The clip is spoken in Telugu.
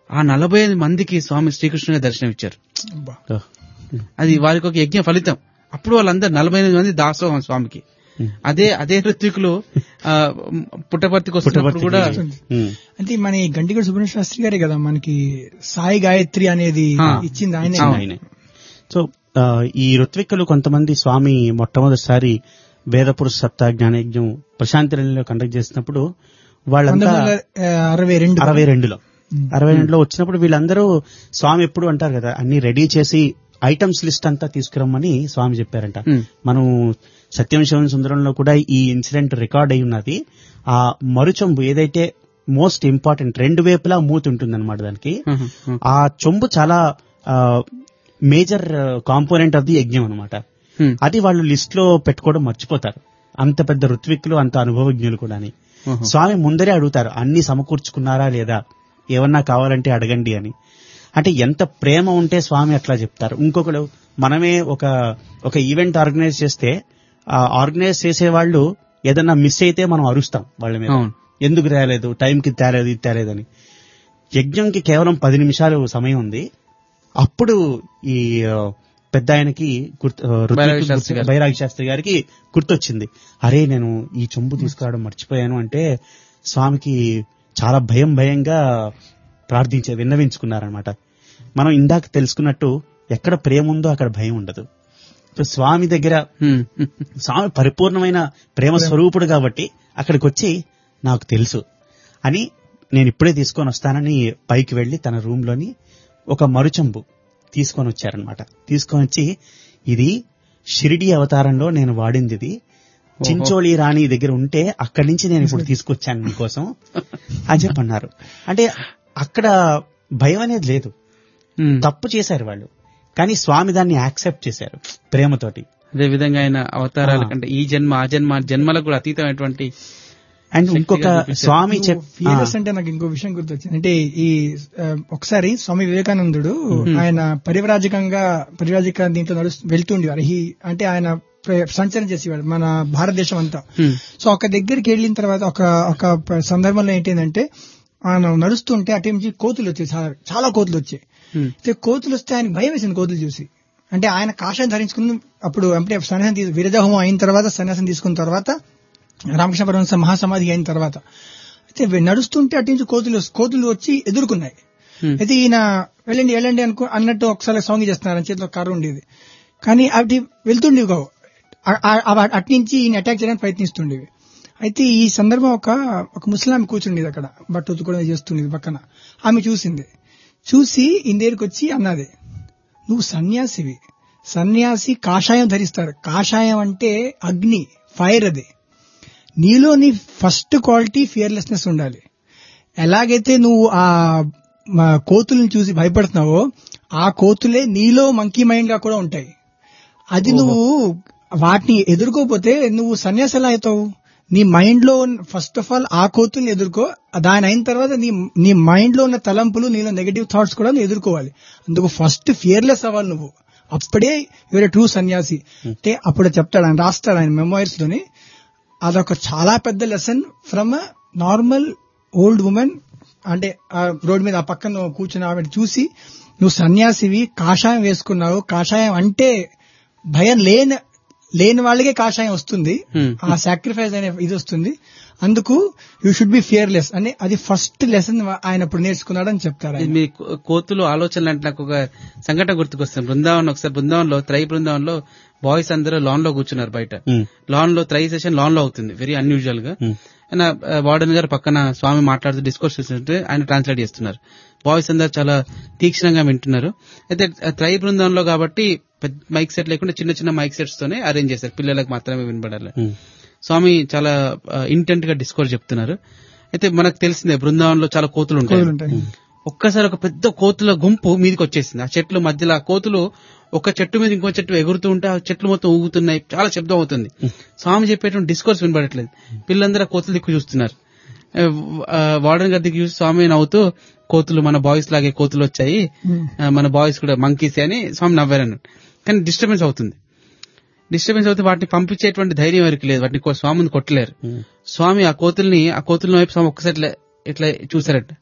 ఆ నలభై ఐదు మందికి స్వామి శ్రీకృష్ణుని దర్శనం ఇచ్చారు అబ్బా. అది వారికి ఒక యజ్ఞ ఫలితం అప్పుడు వాళ్ళందరూ నలభై ఎనిమిది మంది దాసోహం స్వామికి అదే అదే ఋత్వికులు ఆ, పుట్టపర్తికి వస్తున్నప్పుడు కూడా ఉమ్. అంటే మన ఈ గంటిగడ సుబ్రహ్మణ్య శాస్త్రి గారే కదా మనకి సాయి గాయత్రి అనేది ఆ. ఇచ్చింది ఆయనే అవును. ఆయనే. సో ఆ, ఈ ఋత్విక్కులు కొంతమంది స్వామి మొట్టమొదటిసారి వేదపురుష సత్తా జ్ఞానయజ్ఞం ప్రశాంతిలో కండక్ట్ చేసినప్పుడు వాళ్ళంతా పంతొమ్మిది వందల ఆ, అరవై రెండు అరవై రెండులో అరవై రెండులో వచ్చినప్పుడు వీళ్ళందరూ స్వామి ఎప్పుడు అంటారు కదా అన్ని రెడీ చేసి ఐటమ్స్ లిస్ట్ అంతా తీసుకురమ్మని స్వామి చెప్పారంట Hmm. మనం సత్యం శివన్ సుందరంలో కూడా ఈ ఇన్సిడెంట్ రికార్డ్ అయి ఉన్నది ఆ మరుచొంబు ఏదైతే మోస్ట్ ఇంపార్టెంట్ రెండు వైపులా మూతి ఉంటుంది దానికి ఉహు, ఉహు. ఆ చొంబు చాలా మేజర్ కాంపోనెంట్ ఆఫ్ ది యజ్ఞం అనమాట హ్మ్. అది వాళ్ళు లిస్ట్ లో పెట్టుకోవడం మర్చిపోతారు అంత పెద్ద ఋత్విక్కులు అంత అనుభవజ్ఞులు కూడా ఉహు. స్వామి ముందరే అడుగుతారు అన్ని సమకూర్చుకున్నారా లేదా ఏమన్నా కావాలంటే అడగండి అని అంటే ఎంత ప్రేమ ఉంటే స్వామి అట్లా చెప్తారు ఇంకొకరు మనమే ఒక ఒక ఈవెంట్ ఆర్గనైజ్ చేస్తే ఆ ఆర్గనైజ్ చేసే వాళ్ళు ఏదన్నా మిస్ అయితే మనం అరుస్తాం వాళ్ళ మీద అవును. ఎందుకు తేలేదు టైంకి తేలేదు ఇది తేలేదని యజ్ఞంకి కేవలం పది నిమిషాలు సమయం ఉంది అప్పుడు ఈ ఆ, పెద్ద ఆయనకి గుర్తు- ఆ, ఋత్విక్ బైరాగి శాస్త్రి గారు. బైరాగి శాస్త్రి గారికి గుర్తొచ్చింది అరే నేను ఈ చెంబు తీసుకురావడం మర్చిపోయాను అంటే స్వామికి చాలా భయం భయంగా ప్రార్థించే విన్నవించుకున్నారనమాట మనం ఇందాక తెలుసుకున్నట్టు ఎక్కడ ప్రేమ ఉందో అక్కడ భయం ఉండదు సో స్వామి దగ్గర హ్మ్. స్వామి పరిపూర్ణమైన ప్రేమ స్వరూపుడు కాబట్టి అక్కడికి వచ్చి నాకు తెలుసు అని నేను ఇప్పుడే తీసుకొని వస్తానని పైకి వెళ్లి తన రూమ్ లోని ఒక మరుచంబు తీసుకొని వచ్చారనమాట తీసుకొని వచ్చి ఇది షిరిడి అవతారంలో నేను వాడింది ఇది చించోళి రాణి దగ్గర ఉంటే అక్కడి నుంచి నేను ఇప్పుడు తీసుకొచ్చాను మీకోసం అని చెప్పి అన్నారు అంటే అక్కడ భయం అనేది లేదు హ్మ్. తప్పు చేశారు వాళ్ళు కానీ స్వామి దాన్ని యాక్సెప్ట్ చేశారు ప్రేమతోటి అదే విధంగా ఆయన అవతారాల ఆ. కంటే ఈ జన్మ ఆ జన్మ జన్మలకు కూడా అతీతమైనటువంటి అండ్ శక్తిగా ఇంకొక చూపించారు. స్వామి చెప్ ఫియర్లెస్ అంటే నాకు ఇంకో విషయం గుర్తొచ్చింది అంటే ఈ ఆ, ఒకసారి స్వామి వివేకానందుడు ఆయన పరివరాజకంగా పరివరాజక దీంట్లో నడుస్తూ వెళ్తుండేవారు హీ అంటే ఆయన ప్ర- సంచలనం చేసేవాడు మన భారతదేశం అంతా హ్మ్. సో ఒక దగ్గరికి వెళ్ళిన తర్వాత ఒక ఒక ప- సందర్భంలో ఏంటంటే ఆయన నడుస్తుంటే అటు నుంచి కోతులు వచ్చాయి చాలా చాలా కోతులు వచ్చాయి హ్మ్. అయితే కోతులు వస్తే ఆయన భయం వేసింది కోతులు చూసి అంటే ఆయన కాషాయం ధరించుకుని అప్పుడు అంటే సన్యాసం తీసు విరజహోమం అయిన తర్వాత సన్యాసం తీసుకున్న తర్వాత రామకృష్ణ పరమహంస మహాసమాధి అయిన తర్వాత అయితే వె- నడుస్తుంటే అటు నుంచి కోతులు కోతులు వచ్చి ఎదుర్కొన్నాయి హ్మ్. అయితే ఈయన వెళ్ళండి వెళ్ళండి అనుకో అన్నట్టు ఒకసారి సాంగ్ చేస్తున్నారు చేతిలో కర్ర ఉండేది కానీ అవి వెళ్తుండేవి కావు ఆ- ఆ- అవ- అటు నుంచి ఈయన అటాక్ చేయడానికి ప్రయత్నిస్తుండేవి అయితే ఈ సందర్భం ఒక ఒక ముస్లాం కూర్చుండేది అక్కడ బట్ట ఉతుకోవడం చేస్తుండేది పక్కన ఆమె చూసింది చూసి ఈయన దగ్గరికి వచ్చి అన్నది నువ్వు సన్యాసివి సన్యాసి కాషాయం ధరిస్తారు కాషాయం అంటే అగ్ని ఫైర్ అది నీలోని ఫస్ట్ క్వాలిటీ ఫియర్లెస్నెస్ ఉండాలి ఎలాగైతే నువ్వు ఆ మా కోతులను చూసి భయపడుతున్నావో ఆ కోతులే నీలో మంకీ మైండ్ గా కూడా ఉంటాయి అది నువ్వు వాటిని ఎదుర్కోపోతే నువ్వు సన్యాసి ఎలా అవుతావు నీ మైండ్ లో ఫస్ట్ ఆఫ్ ఆల్ ఆ కోతుల్ని ఎదుర్కో దాని అయిన తర్వాత నీ నీ మైండ్ లో ఉన్న తలంపులు నీలో నెగటివ్ థాట్స్ కూడా నువ్వు ఎదుర్కోవాలి అందుకు ఫస్ట్ ఫియర్లెస్ అవ్వాలి నువ్వు అప్పుడే యువర్ ట్రూ సన్యాసి అంటే అప్పుడు చెప్తాడు ఆయన రాస్తాడు ఆయన మెమోయిర్స్ లోని అదొక చాలా పెద్ద lesson from normal old women అంటే ఆ రోడ్ మీద ఆ పక్కన కూర్చుని ఆవిడ చూసి నువ్వు సన్యాసివి కాషాయం వేసుకున్నావు కాషాయం అంటే భయం లేని లేని వాళ్ళకే కాషాయం వస్తుంది Hmm. ఆ సాక్రిఫైస్ అనే ఇది వస్తుంది అందుకు యూ షుడ్ బి ఫియర్లెస్ అని అది ఫస్ట్ లెసన్ ఆయన ఇప్పుడు నేర్చుకున్నాడని చెప్తారు ఆయన. ఇది మీ కో- కోతులు ఆలోచనలు అంటే నాకు ఒక సంఘటన గుర్తుకొస్తుంది బృందావన్ ఒకసారి బృందావన్లో త్రై బృందావన్లో బాయ్స్ అందరూ లాన్ లో కూర్చున్నారు బయట ఉమ్, లాన్ లో త్రై సెషన్ లాన్ లో అవుతుంది వెరీ అన్యూజువల్ గా ఉమ్, ఆయన వార్డెన్ గారు పక్కన స్వామి మాట్లాడుతూ డిస్కోర్స్ చేస్తుంటే ఆయన ట్రాన్స్లేట్ చేస్తున్నారు బాయ్స్ అందరు చాలా తీక్షణంగా వింటున్నారు అయితే ఆ త్రై బృందంలో కాబట్టి పెద్ద మైక్ సెట్ లేకుండా చిన్న చిన్న మైక్ సెట్స్ తోనే అరేంజ్ చేశారు పిల్లలకు మాత్రమే వినబడాలి ఉమ్, స్వామి చాలా ఇంటెంట్ గా డిస్కోర్స్ చెప్తున్నారు అయితే మనకు తెలిసిందే బృందావనంలో చాలా కోతులు ఉంటాయి కోతులు ఉంటాయి ఒక్కసారి ఒక పెద్ద కోతుల గుంపు మీదకి వచ్చేసింది ఆ చెట్ల మధ్యలో ఆ కోతులు ఒక చెట్టు మీద ఇంకో చెట్టు ఎగురుతూ ఉంటే ఆ చెట్లు మొత్తం ఊగుతున్నాయి చాలా శబ్దం అవుతుంది స్వామి చెప్పేటువంటి డిస్కోర్స్ వినబడట్లేదు పిల్లలందరూ ఆ కోతులు దిక్కు చూస్తున్నారు వార్డెన్ గారి దిక్కు చూసి స్వామి నవ్వుతూ కోతులు మన బాయ్స్ లాగే కోతులు వచ్చాయి ఆ, మన బాయ్స్ కూడా మంకీస్ అని స్వామి నవ్వారన్నాడు కానీ డిస్టర్బెన్స్ అవుతుంది డిస్టర్బెన్స్ అవుతే వాటిని పంపించేటువంటి ధైర్యం ఎవరికి లేదు వాటిని కో- స్వామిని కొట్టలేరు ఉమ్. స్వామి ఆ కోతుల్ని ఆ కోతుల వైపు స్వామి ఒక్కసారి ఇట్లా- ఇట్లా చూసారట